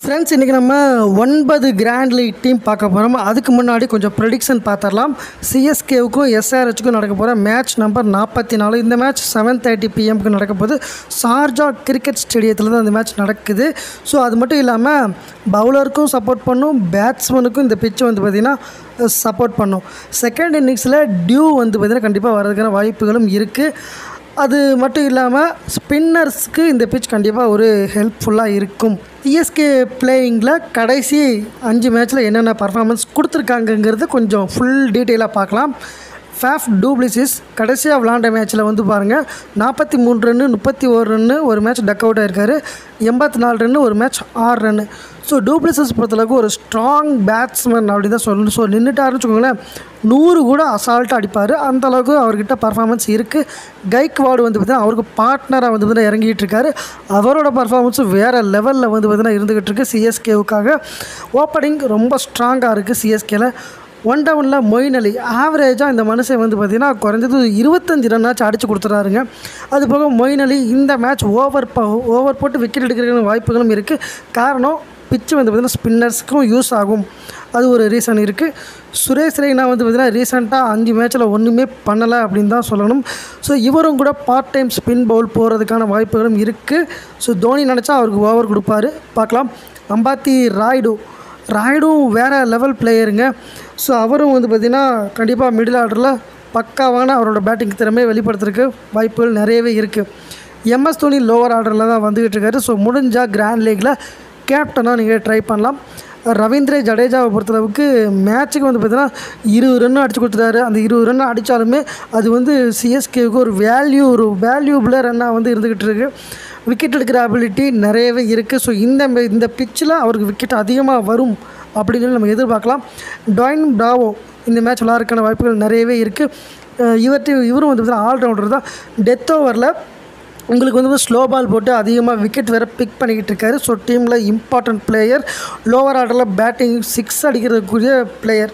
friends இன்றைக்கி நம்ம ஒன்பது கிராண்ட் லீக் டீம் பார்க்க போகிறோம் அதுக்கு முன்னாடி கொஞ்சம் ப்ரெடிக்ஷன் பார்த்துடலாம் சிஎஸ்கேவுக்கும் எஸ்ஆர்ஹெச்சுக்கும் நடக்க போகிற மேட்ச் நம்பர் நாற்பத்தி நாலு இந்த மேட்ச் செவன் தேர்ட்டி பிஎம்க்கு நடக்க போகுது ஷார்ஜா கிரிக்கெட் ஸ்டேடியத்தில் தான் இந்த மேட்ச் நடக்குது ஸோ அது மட்டும் இல்லாமல் பவுலருக்கும் சப்போர்ட் பண்ணும் பேட்ஸ்மேனுக்கும் இந்த பிச்சு வந்து பார்த்திங்கன்னா சப்போர்ட் பண்ணும் செகண்ட் இன்னிங்ஸில் டியூ வந்து பார்த்திங்கன்னா கண்டிப்பாக வர்றதுக்கான வாய்ப்புகளும் இருக்குது அது மட்டும் இல்லாமல் ஸ்பின்னர்ஸ்க்கு இந்த பிச் கண்டிப்பாக ஒரு ஹெல்ப்ஃபுல்லாக இருக்கும் சிஎஸ்கே பிளேயிங்கில் கடைசி அஞ்சு மேட்ச்சில் என்னென்ன பர்ஃபார்மன்ஸ் கொடுத்துருக்காங்கங்கிறது கொஞ்சம் ஃபுல் டீட்டெயிலாக பார்க்கலாம் ஃபேஃப் டூப்ளிசிஸ் கடைசியாக விளாண்ட மேட்ச்சில் வந்து பாருங்கள் நாற்பத்தி மூணு ரன்னு முப்பத்தி ஒரு ரன்னு ஒரு மேட்ச் டக் அவுட் ஆயிருக்காரு எண்பத்தி நாலு ரன்னு ஒரு மேட்ச் ஆறு ரன்னு ஸோ டூப்ளிசிஸ் பொறுத்தளவுக்கு ஒரு ஸ்ட்ராங் பேட்ஸ்மேன் அப்படி தான் சொல்லணும் ஸோ நின்றுட்டாருன்னு வச்சுக்கோங்களேன் நூறு கூட அசால்ட்டாக அடிப்பார் அந்த அளவுக்கு அவர்கிட்ட பர்ஃபார்மன்ஸ் இருக்குது கைக்வாடு வந்து பார்த்தீங்கன்னா அவருக்கு பார்ட்னராக வந்து பார்த்தீங்கன்னா இறங்கிட்டு இருக்காரு அவரோட பர்ஃபார்மன்ஸும் வேறு லெவலில் வந்து பார்த்தீங்கன்னா இருந்துகிட்டு இருக்கு சிஎஸ்கேவுக்காக ஓப்பனிங் ரொம்ப ஸ்ட்ராங்காக இருக்குது சிஎஸ்கேல ஒன் டவுனில் மொயின் அலி ஆவரேஜாக இந்த மனுஷன் வந்து பார்த்திங்கன்னா குறைஞ்சது இருபத்தஞ்சி ரன்னாச்சும் அடித்து கொடுத்துறாருங்க அது போக மொயின் அலி இந்த மேட்ச் ஓவர் ஓவர் போட்டு விக்கெட் எடுக்கிற வாய்ப்புகளும் இருக்குது காரணம் பிச்சு வந்து பார்த்திங்கன்னா ஸ்பின்னர்ஸ்க்கும் யூஸ் ஆகும் அது ஒரு ரீசன் இருக்குது சுரேஷ் ரெய்னா வந்து பார்த்திங்கன்னா ரீசெண்டாக அஞ்சு மேட்ச்சில் ஒன்றுமே பண்ணலை அப்படின்னு தான் சொல்லணும் ஸோ இவரும் கூட பார்ட் டைம் ஸ்பின் பவுல் போகிறதுக்கான வாய்ப்புகளும் இருக்குது ஸோ தோனி நினச்சா அவருக்கு ஓவர் கொடுப்பாரு பார்க்கலாம் அம்பாத்தி ராய்டு ராய்டும் வேறு லெவல் பிளேயருங்க ஸோ அவரும் வந்து பார்த்திங்கன்னா கண்டிப்பாக மிடில் ஆர்டரில் பக்காவான அவரோட பேட்டிங் திறமையை வெளிப்படுத்துறதுக்கு வாய்ப்புகள் நிறையவே இருக்குது எம்எஸ் தோனி லோவர் ஆர்டரில் தான் வந்துக்கிட்டு இருக்காரு ஸோ முடிஞ்சால் கிராண்ட் லீக்கில் கேப்டனாக நீங்கள் ட்ரை பண்ணலாம் ரவீந்திர ஜடேஜாவை பொறுத்தளவுக்கு மேட்ச்சுக்கு வந்து பார்த்தீங்கன்னா இருபது ரன் அடிச்சு கொடுத்துட்டாரு அந்த இருபது ரன் அடித்தாலுமே அது வந்து சிஎஸ்கேவுக்கு ஒரு வேல்யூ ஒரு வேல்யூபிளாக ரன்னாக வந்து இருந்துக்கிட்டு இருக்குது விக்கெட் எடுக்கிற அபிலிட்டி நிறையவே இருக்குது ஸோ இந்த இந்த பிச்சில் அவருக்கு விக்கெட் அதிகமாக வரும் அப்படின்னு நம்ம எதிர்பார்க்கலாம் டாயின் டாவோ இந்த மேட்ச் விளாட்றதுக்கான வாய்ப்புகள் நிறையவே இருக்குது இவர்கிட்ட இவரும் வந்து பார்த்தீங்கன்னா ஆல்ரவுண்டர் தான் டெத் ஓவரில் உங்களுக்கு வந்து ஸ்லோ பால் போட்டு அதிகமாக விக்கெட் வேறு பிக் பண்ணிக்கிட்டு இருக்காரு ஸோ டீமில் இம்பார்ட்டன்ட் பிளேயர் லோவர் ஆர்டரில் பேட்டிங் சிக்ஸ் அடிக்கிறதுக்குரிய பிளேயர்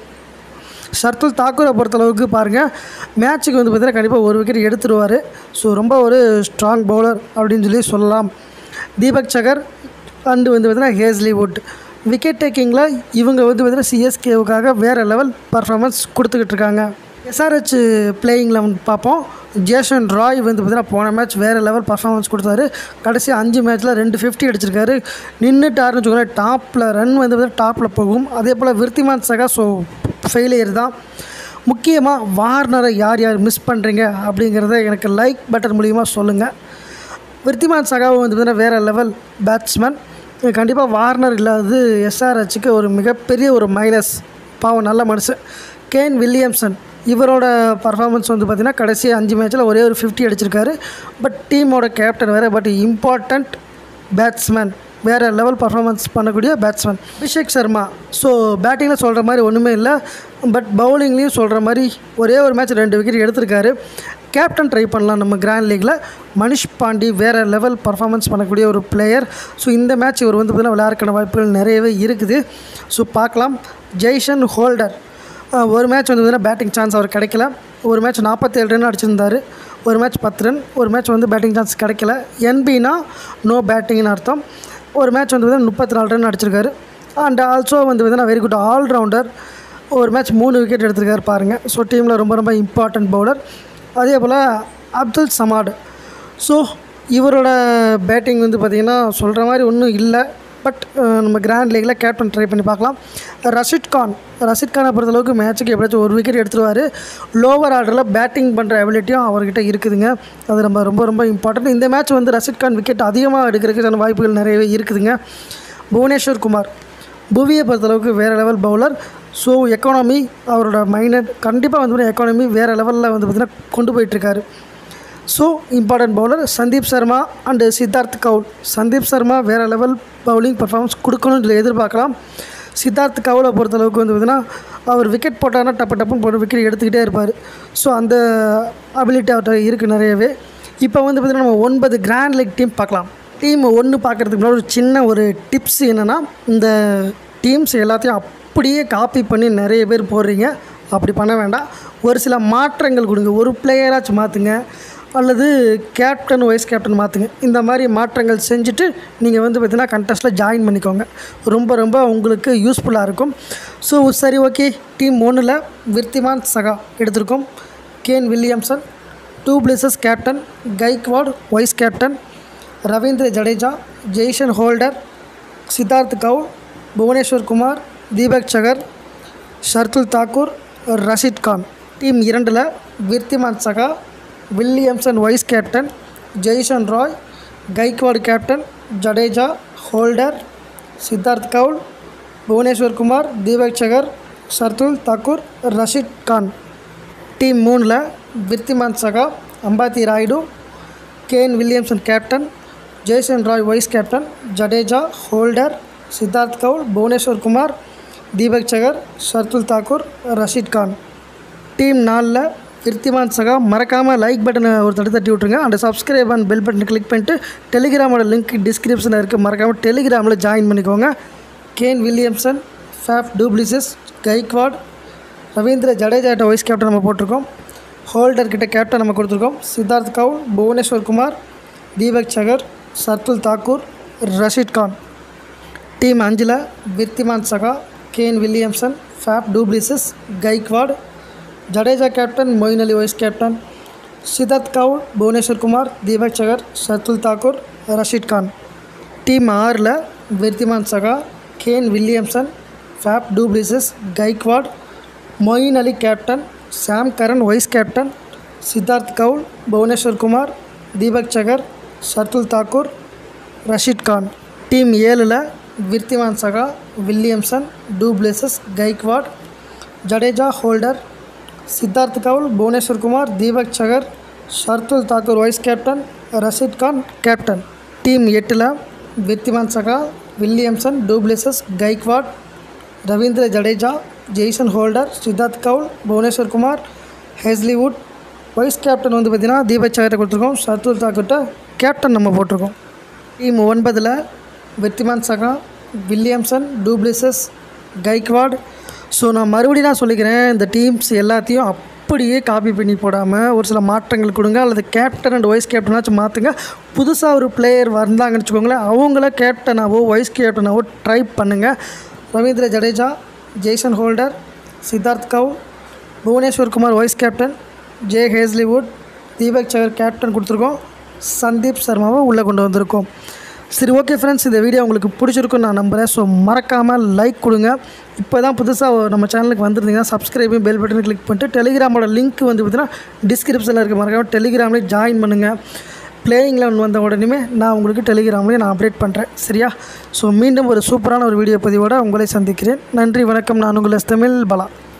ஷர்துல் தாக்கூரை பொறுத்தளவுக்கு பாருங்கள் மேட்ச்சுக்கு வந்து பார்த்தீங்கன்னா கண்டிப்பாக ஒரு விக்கெட் எடுத்துருவார் ஸோ ரொம்ப ஒரு ஸ்ட்ராங் பவுலர் அப்படின்னு சொல்லி சொல்லலாம் தீபக் சகர் அண்டு வந்து பார்த்தீங்கன்னா ஹேஸ்லிவுட் விக்கெட் டேக்கிங்கில் இவங்க வந்து பார்த்தீங்கன்னா சிஎஸ்கேவுக்காக வேறு லெவல் பர்ஃபார்மன்ஸ் கொடுத்துக்கிட்டு இருக்காங்க எஸ்ஆர்ஹெச் பிளேயிங்கில் வந்து பார்ப்போம் ஜேசன் ராய் வந்து பார்த்தீங்கன்னா போன மேட்ச் வேறு லெவல் பர்ஃபார்மன்ஸ் கொடுத்தாரு கடைசி அஞ்சு மேட்ச்சில் ரெண்டு ஃபிஃப்டி அடிச்சிருக்காரு நின்றுட்டாருன்னு வச்சுக்கோங்களேன் டாப்பில் ரன் வந்து பார்த்தீங்கன்னா டாப்பில் போகும் அதே போல் விருத்திமான் சகா ஸோ ஃபெயிலியர் தான் முக்கியமாக வார்னரை யார் யார் மிஸ் பண்ணுறீங்க அப்படிங்கிறத எனக்கு லைக் பட்டன் மூலியமாக சொல்லுங்கள் விருத்திமான் சகாவை வந்து பார்த்தீங்கன்னா வேறு லெவல் பேட்ஸ்மேன் கண்டிப்பாக வார்னர் இல்லாதது எஸ்ஆர்ஹெச்சுக்கு ஒரு மிகப்பெரிய ஒரு மைனஸ் பாவம் நல்ல மனுஷன் கேன் வில்லியம்சன் இவரோட பர்ஃபார்மன்ஸ் வந்து பார்த்திங்கன்னா கடைசி அஞ்சு மேட்ச்சில் ஒரே ஒரு ஃபிஃப்டி அடிச்சிருக்காரு பட் டீமோட கேப்டன் வேறு பட் இம்பார்ட்டண்ட் பேட்ஸ்மேன் வேறு லெவல் பர்ஃபார்மன்ஸ் பண்ணக்கூடிய பேட்ஸ்மேன் அபிஷேக் சர்மா ஸோ பேட்டிங்கில் சொல்கிற மாதிரி ஒன்றுமே இல்லை பட் பவுலிங்லேயும் சொல்கிற மாதிரி ஒரே ஒரு மேட்ச் ரெண்டு விக்கெட் எடுத்திருக்காரு கேப்டன் ட்ரை பண்ணலாம் நம்ம கிராண்ட் லீக்கில் மனிஷ் பாண்டி வேறு லெவல் பர்ஃபார்மன்ஸ் பண்ணக்கூடிய ஒரு பிளேயர் ஸோ இந்த மேட்ச் இவர் வந்து பார்த்திங்கன்னா விளையாடுற வாய்ப்புகள் நிறையவே இருக்குது ஸோ பார்க்கலாம் ஜெய்ஷன் ஹோல்டர் ஒரு மேட்ச் வந்து பார்த்திங்கன்னா பேட்டிங் சான்ஸ் அவர் கிடைக்கல ஒரு மேட்ச் நாற்பத்தேழு ரன் அடிச்சிருந்தார் ஒரு மேட்ச் பத்து ரன் ஒரு மேட்ச் வந்து பேட்டிங் சான்ஸ் கிடைக்கல என்பினா நோ பேட்டிங்னு அர்த்தம் ஒரு மேட்ச் வந்து பார்த்திங்கன்னா முப்பத்தி நாலு ரன் அடிச்சிருக்காரு அண்ட் ஆல்சோ வந்து பார்த்திங்கன்னா வெரி குட் ஆல்ரவுண்டர் ஒரு மேட்ச் மூணு விக்கெட் எடுத்திருக்காரு பாருங்கள் ஸோ டீமில் ரொம்ப ரொம்ப இம்பார்ட்டன்ட் பவுலர் அதே போல் அப்துல் சமாட் ஸோ இவரோட பேட்டிங் வந்து பார்த்திங்கன்னா சொல்கிற மாதிரி ஒன்றும் இல்லை பட் நம்ம கிராண்ட் லீக்கில் கேப்டன் ட்ரை பண்ணி பார்க்கலாம் ரஷித் கான் ரஷித் கானை பொறுத்தளவுக்கு மேட்ச்சுக்கு எப்படியாச்சும் ஒரு விக்கெட் எடுத்துருவார் லோவர் ஆர்டரில் பேட்டிங் பண்ணுற அபிலிட்டியும் அவர்கிட்ட இருக்குதுங்க அது நம்ம ரொம்ப ரொம்ப இம்பார்ட்டன்ட் இந்த மேட்ச் வந்து ரஷித் கான் விக்கெட் அதிகமாக எடுக்கிறதுக்கான வாய்ப்புகள் நிறையவே இருக்குதுங்க புவனேஸ்வர் குமார் புவியை பொறுத்தளவுக்கு வேறு லெவல் பவுலர் ஸோ எக்கானமி அவரோட மைண்டட் கண்டிப்பாக வந்து எக்கானமி வேறு லெவலில் வந்து பார்த்திங்கன்னா கொண்டு போயிட்டுருக்காரு so important bowler Sandeep Sharma and Siddharth Kaul Sandeep Sharma வேறு லெவல் பவுலிங் பர்ஃபார்மன்ஸ் கொடுக்கணும்னு சொல்லி எதிர்பார்க்கலாம் சித்தார்த் கவுலை பொறுத்தளவுக்கு வந்து பார்த்திங்கன்னா அவர் விக்கெட் போட்டார்னா டப்பு டப்புன்னு போட்டு விக்கெட் எடுத்துக்கிட்டே இருப்பார் ஸோ அந்த அபிலிட்டி அவர்கிட்ட இருக்குது நிறையவே இப்போ வந்து பார்த்திங்கன்னா நம்ம ஒன்பது கிராண்ட் லீக் டீம் பார்க்கலாம் டீம் ஒன்று பார்க்குறதுக்கு முன்னாடி ஒரு சின்ன ஒரு டிப்ஸ் என்னென்னா இந்த டீம்ஸ் எல்லாத்தையும் அப்படியே காப்பி பண்ணி நிறைய பேர் போடுறீங்க அப்படி பண்ண வேண்டாம் ஒரு சில மாற்றங்கள் கொடுங்க ஒரு பிளேயராச்சும் மாற்றுங்க அல்லது கேப்டன் வைஸ் கேப்டன் மாற்றுங்க இந்த மாதிரி மாற்றங்கள் செஞ்சுட்டு நீங்கள் வந்து பார்த்தீங்கன்னா கண்டெஸ்ட்டில் ஜாயின் பண்ணிக்கோங்க ரொம்ப ரொம்ப உங்களுக்கு யூஸ்ஃபுல்லாக இருக்கும் ஸோ சரி ஓகே டீம் ஒன்றில் விர்த்திமான் சகா எடுத்திருக்கோம் Kane Williamson du Plessis captain Gaikwad vice captain Ravindra Jadeja Jason Holder Siddharth Kaul Bhuvneshwar Kumar Deepak Chahar Shardul Thakur Rashid Khan team இரண்டில் Wriddhiman Saha Williamson vice captain Jason Roy Gaikwad captain Jadeja Holder Siddharth Kaul Bhuvneshwar Kumar Deepak Chahar Shardul Thakur Rashid Khan team மூணில் Wriddhiman Saha Ambati Rayudu Kane Williamson captain Jason Roy vice captain Jadeja Holder Siddharth Kaul Bhuvneshwar Kumar Deepak Chahar Shardul Thakur Rashid Khan team நாலில் விர்த்திமான் சகா மறக்காமல் லைக் பட்டனை ஒரு தட்டு தட்டி விட்ருங்க அந்த சப்ஸ்கிரைப் அண்ட் பெல் பட்டனை கிளிக் பண்ணிட்டு டெலிகிராமோட லிங்க் டிஸ்கிரிப்ஷனில் இருக்குது மறக்காமல் டெலிகிராமில் ஜாயின் பண்ணிக்கோங்க Kane Williamson Faf du Plessis Gaikwad Ravindra ஜடேஜாட்ட வைஸ் கேப்டன் நம்ம போட்டிருக்கோம் ஹோல்டர் கிட்ட கேப்டன் நம்ம கொடுத்துருக்கோம் சித்தார்த் கவுல் புவனேஸ்வர் குமார் தீபக் சகர் சர்துல் தாக்கூர் ரஷீத் கான் டீம் அஞ்சில் Wriddhiman Saha Kane Williamson Faf du Plessis Gaikwad Jadeja captain Moeen Ali vice captain Siddharth Kaul Bhuvneshwar Kumar Deepak Chahar Shardul Thakur Rashid Khan team ஆறில் Wriddhiman Saha Kane Williamson Faf du Plessis Gaikwad Moeen Ali captain Sam Curran vice captain Siddharth Kaul Bhuvneshwar Kumar Deepak Chahar Shardul Thakur Rashid Khan team ஏழில் Wriddhiman Saha Williamson du Plessis Gaikwad Jadeja Holder Siddharth Kaul Bhuvneshwar Kumar Deepak Chahar Shardul Thakur vice captain Rashid Khan captain team எட்டில் Wriddhiman Saha Williamson du Plessis Gaikwad Ravindra Jadeja Jason Holder Siddharth Kaul Bhuvneshwar Kumar Hazlewood vice captain வந்து பார்த்திங்கன்னா தீபக் சகரை கொடுத்துருக்கோம் Shardul தாக்கூர்ட்ட captain நம்ம போட்டிருக்கோம் team ஒன்பதில் வெற்றிமான் சகா வில்லியம்சன் டூப்ளிசஸ் கைக்வாட் ஸோ நான் மறுபடியும் நான் சொல்லிக்கிறேன் இந்த டீம்ஸ் எல்லாத்தையும் அப்படியே காப்பி பண்ணி போடாமல் ஒரு சில மாற்றங்கள் கொடுங்க அல்லது கேப்டன் அண்ட் வைஸ் கேப்டனாச்சும் மாற்றுங்க புதுசாக ஒரு பிளேயர் வந்தாங்கன்னு வச்சுக்கோங்களேன் அவங்கள கேப்டனாவோ வைஸ் கேப்டனாவோ ட்ரை பண்ணுங்கள் Ravindra Jadeja Jason Holder Siddharth Kaul Bhuvneshwar Kumar vice captain J Hazlewood Deepak Chahar captain கொடுத்துருக்கோம் சந்தீப் சர்மாவை உள்ளே கொண்டு வந்திருக்கோம் சரி ஓகே ஃப்ரெண்ட்ஸ் இந்த வீடியோ உங்களுக்கு பிடிச்சிருக்குன்னு நான் நம்புகிறேன் ஸோ மறக்காமல் லைக் கொடுங்க இப்போ தான் புதுசாக நம்ம சேனலுக்கு வந்திருந்தீங்கன்னா சப்ஸ்கிரைபையும் பெல் பட்டனை கிளிக் பண்ணிட்டு டெலிகிராமோட லிங்க் வந்து பார்த்தீங்கன்னா டிஸ்கிரிப்ஷனில் இருக்க மறக்காமல் டெலிகிராம்லேயே ஜாயின் பண்ணுங்கள் பிளேயிங் லெவன் வந்த உடனே நான் உங்களுக்கு டெலிகிராம்லேயே நான் அப்டேட் பண்ணுறேன் சரியா ஸோ மீண்டும் ஒரு சூப்பரான ஒரு வீடியோ பதிவோடு உங்களை சந்திக்கிறேன் நன்றி வணக்கம் நான் உங்கள் எஸ் தமிழ் பலா